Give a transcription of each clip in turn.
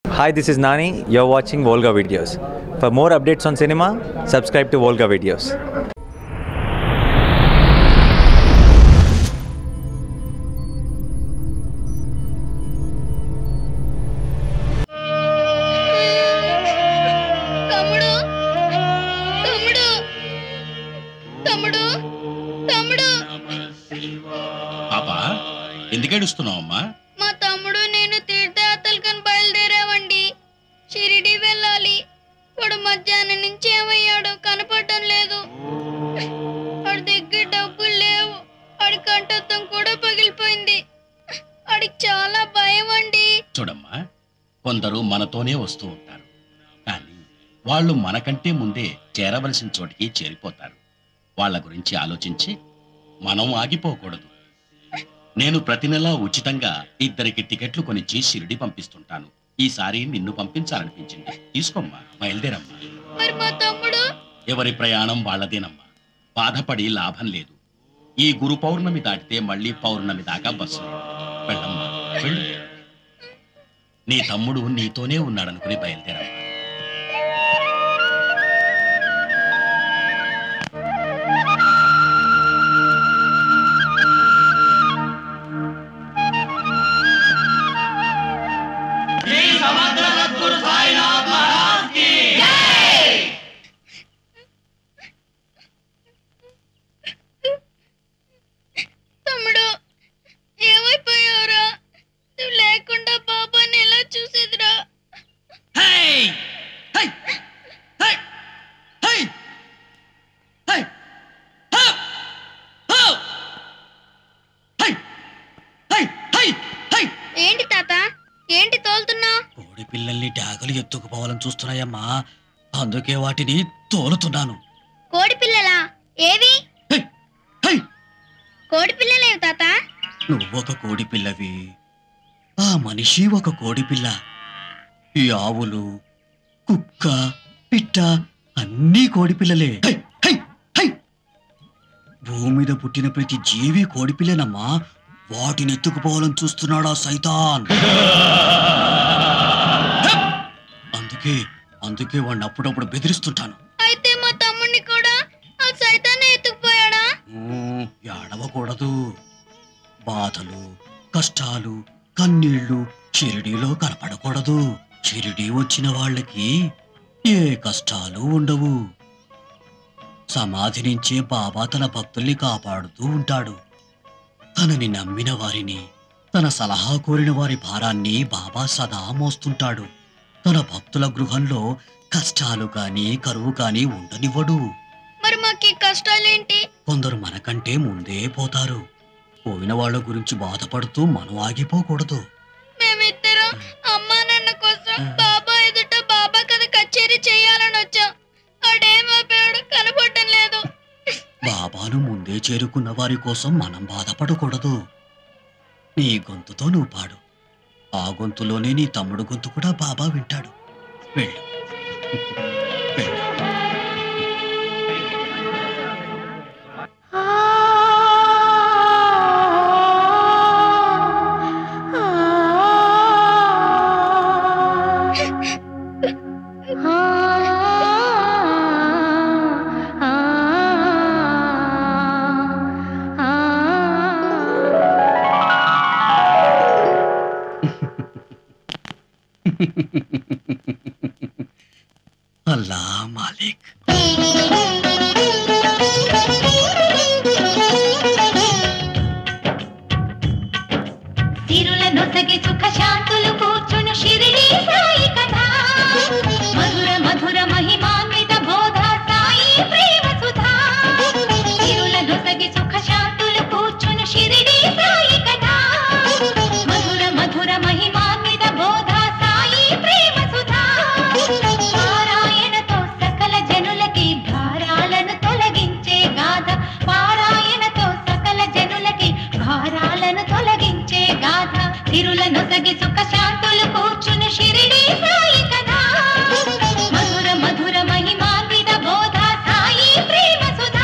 Hi, this is Nani. You're watching Volga Videos. For more updates on cinema, subscribe to Volga Videos. తమ్ముడు తమ్ముడు తమ్ముడు తమ్ముడు పాప ఎందుకు ఏడుస్తున్నావు అమ్మా మా తమ్ముడు నేను తీర్థయాత్రలకని బయలుదేరామండి షిరిడి వెళ్ళాలి వాడు మధ్యాహ్నం నుంచి ఏమయ్యాడో కనపడటం లేదు వాడి దగ్గర డబ్బులు లేవు వాడి కంఠత్వం కూడా పగిలిపోయింది వాడికి చాలా భయం అండి చూడమ్మా కొందరు మనతోనే వస్తూ ఉంటారు కానీ వాళ్ళు మనకంటే ముందే చేరవలసిన చోటికి చేరిపోతారు వాళ్ళ గురించి ఆలోచించి మనం ఆగిపోకూడదు నేను ప్రతి నెలా ఉచితంగా ఇద్దరికి టికెట్లు కొనిచ్చి షిరిడి పంపిస్తుంటాను ఈసారి నిన్ను పంపించాలనిపించింది తీసుకోమ్మా బయలుదేరమ్మా మరి మా తమ్ముడు ఎవరి ప్రయాణం వాళ్ళదేనమ్మా బాధపడి లాభం లేదు ఈ గురు పౌర్ణమి దాటితే మళ్ళీ పౌర్ణమి దాకా బస్సు లేదు. వెళ్ళమ్మా వెళ్ళు నీ తమ్ముడు నీతోనే ఉన్నాడనుకుని బయలుదేరమ్మా తమ్ముడు ఏమైపోయావురా నువ్వు లేకుండా బాబాని ఎలా చూసేదిరా ఏంటి తాత ఏంటి తోలుతున్నా కోడి పిల్లల్ని డాగలు ఎత్తుకుపోవాలని చూస్తున్నాయమ్మా అందుకే వాటిని తోలుతున్నాను కోడి పిల్లలా ఏవి హై! హై! కోడి పిల్లలేవు తాత నువ్వొక కోడి పిల్లవి ఆ మనిషి ఒక కోడి పిల్ల ఈ ఆవులు కుక్క పిట్ట అన్నీ కోడి పిల్లలే హై! హై! హై! భూమి మీద పుట్టిన ప్రతి జీవి కోడి పిల్లనమ్మా వాటిని ఎత్తుకుపోవాలని చూస్తున్నాడా సైతాన్ అందుకే అందుకే వాడిని అప్పుడప్పుడు బెదిరిస్తుంటాను అయితే మా తమ్ముడిని కూడా ఆ సైతాన్ని ఎత్తుకుపోయాడా ఊ, ఏడవకూడదు బాధలు కష్టాలు కన్నీళ్లు షిరిడీలో కనపడకూడదు షిరిడీ వచ్చిన వాళ్ళకి ఏ కష్టాలు ఉండవు సమాధి నుంచే బాబా తన భక్తుల్ని కాపాడుతూ ఉంటాడు తనని నమ్మిన వారిని తన సలహా కోరిన వారి భారాన్ని బాబా సదా మోస్తుంటాడు తన భక్తుల గృహంలో కష్టాలు కాని కరువు కాని ఉండనివ్వడు మరి మాకు ఈ కష్టాలేంటి కొందరు మనకంటే ముందే పోతారు పోయిన వాళ్ళ గురించి బాధపడుతూ మనం ఆగిపోకూడదు మేమిద్దరం అమ్మా నాన్న కోసం బాబా ఎదుట బాబా కథ కచేరీ చేయాలని వచ్చాం ఆడేమైపోయాడు కనపడటం లేదు బాబాను ముందే చేరుకున్న వారి కోసం మనం బాధపడకూడదు నీ గొంతుతో నువ్వు పాడు ఆ గొంతులోనే నీ తమ్ముడు గొంతు కూడా బాబా వింటాడు వెళ్ళు వెళ్ళు అల్లా మాలిక్ తిరుల నొసగి సుఖ శాంతులు కూర్చును షిరిడి సాయి కథ మధుర మధుర మహిమాన్విత బోధ సాయి ప్రేమ సుధా తిరుల నొసగి సుఖ శాంతులు కూర్చును షిరిడి సాయి కథ మధుర మధుర మహిమాన్విత బోధ సాయి ప్రేమ సుధా పారాయణతో సకల జనులకి భారాలను తొలగించే గాథ పారాయణతో సకల జనులకి భారాలను తొలగించే గాథ తిరుల నొసగి సుఖ శాంతులు కూర్చుని షిరిడి సాయి కదా మధుర మధుర మహిమాన్విత బోధ సాయి ప్రేమ సుధా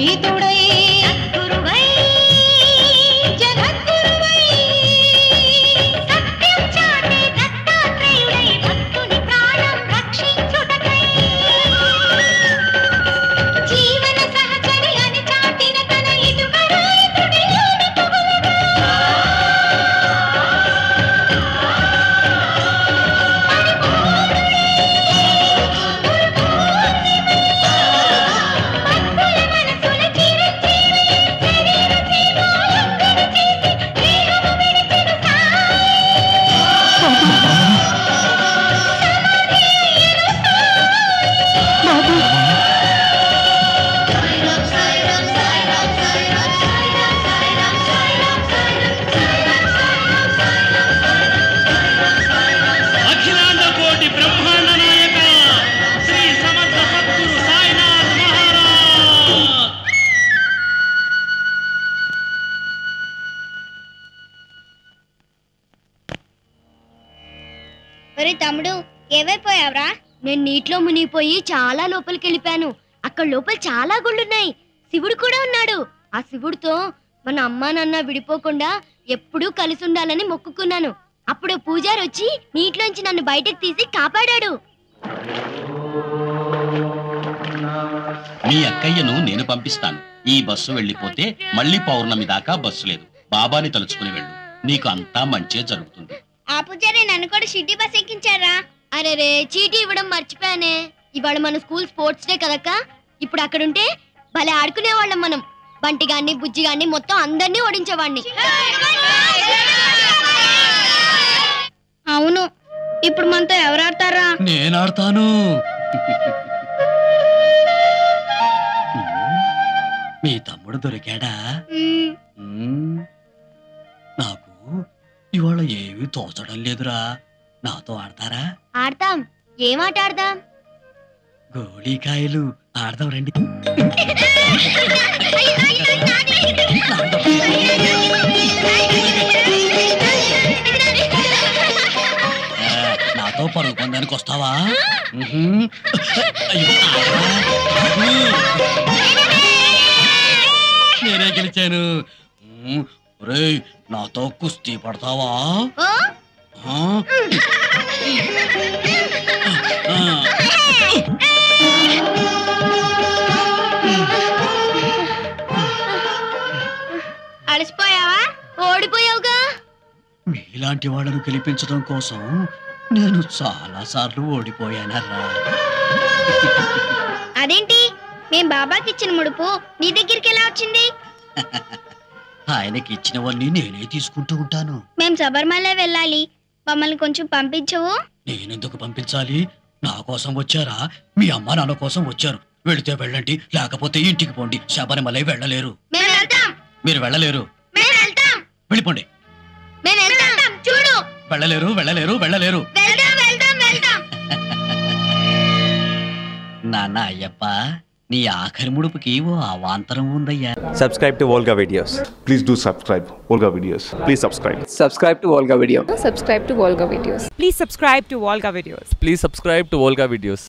పునీతుడై సద్గురువై జగద్గురువై సత్యం చాటే దత్తాత్రేయుడై భక్తుని ప్రాణం రక్షించుటకై జీవన సహచరి అని చాటిన తన ఇటుకరాయితుడి యోని పువ్వులుగా. భక్తుల మనసుల చిరంజీవి, శరీర జీవాలంకరణ చేసి దేహము విడిచిన సాయి. అఖిలాండ కోటి బ్రహ్మాండ నాయక శ్రీ సమర్థ సద్గురు సాయినాథ్ మహారాజ్ ఒరే తమ్ముడు ఏవైపోయావురా నేను నీటిలో మునిగిపోయి చాలా లోపలికి వెళ్ళిపోయాను అక్కడ లోపల చాలా గుళ్ళున్నాయి శివుడు కూడా ఉన్నాడు ఆ శివుడితో మన అమ్మా నాన్న విడిపోకుండా ఎప్పుడూ కలిసి ఉండాలని మొక్కుకున్నాను అప్పుడు పూజారి వచ్చి నీటిలోంచి నన్ను బయటకు తీసి కాపాడాడు మీ అక్కయ్యను నేను పంపిస్తాను ఈ బస్సు వెళ్ళిపోతే మళ్ళీ పౌర్ణమి దాకా బస్సు లేదు బాబాని తలుచుకుని వెళ్ళు నీకు అంతా మంచే జరుగుతుంది ఆ పూజారి నన్ను కూడా సిటీ బస్ ఎక్కించారా అరే రే చీటీ ఇవ్వడం మర్చిపోయానే ఇవాళ మన స్కూల్ స్పోర్ట్స్ డే కదక్క ఇప్పుడు అక్కడుంటే భలే ఆడుకునేవాళ్ళం మనం బంటి గాన్ని బుజ్జి గాన్ని మొత్తం అందరినీ ఓడించేవాడిని అవును ఇప్పుడు మనతో ఎవరు ఆడతారా నేను ఆడతాను మీ తమ్ముడు దొరికాడా మ్మ్, మ్మ్. నాకు ఇవాళ ఏమీ తోచడం లేదురా నాతో ఆడతారా ఆడతాం ఏం ఆట ఆడదాం గోళీకాయలు ఆడదాం రండి ఆ, నాతో పరుగు పందానికి వస్తావా మ్హూ. అయ్యో, ఆడరా. నేనే గెలిచాను మ్మ్. ఒరేయ్ నాతో కుస్తీ పడతావా ఓ ఆ? ఆ. అలసిపోయావా ఓడిపోయావుగా మీలాంటి వాళ్ళను గెలిపించడం కోసం నేను చాలా సార్లు ఓడిపోయానరా అదేంటి మేం బాబాకి ఇచ్చిన ముడుపు నీ దగ్గరికి ఎలా వచ్చింది ఆయనకి ఇచ్చినవన్నీ నేనే తీసుకుంటూ ఉంటాను మేం శబరిమల వెళ్ళాలి మమ్మల్ని కొంచెం పంపించవు నేనెందుకు పంపించాలి నా కోసం వచ్చారా మీ అమ్మ నాన్న కోసం వచ్చారు వెళితే వెళ్ళండి లేకపోతే ఇంటికి పోండి శబరిమలై వెళ్ళలేరు మేము వెళ్తాం మీరు వెళ్ళలేరు మేము వెళ్తాం వెళ్ళిపోండి మేము వెళ్తాం చూడు వెళ్ళలేరు వెళ్ళలేరు వెళ్ళలేరు వెళ్తాం వెళ్తాం వెళ్తాం నాన్న అయ్యప్ప నీ ఆఖరి ముడుపుకి ఓ అవాంతరం ఉందయ్యా Subscribe to Volga videos. Please do subscribe Olga videos. Please subscribe. subscribe to Volga Video. subscribe to Volga videos. Please subscribe to Volga videos. Please subscribe to Volga videos.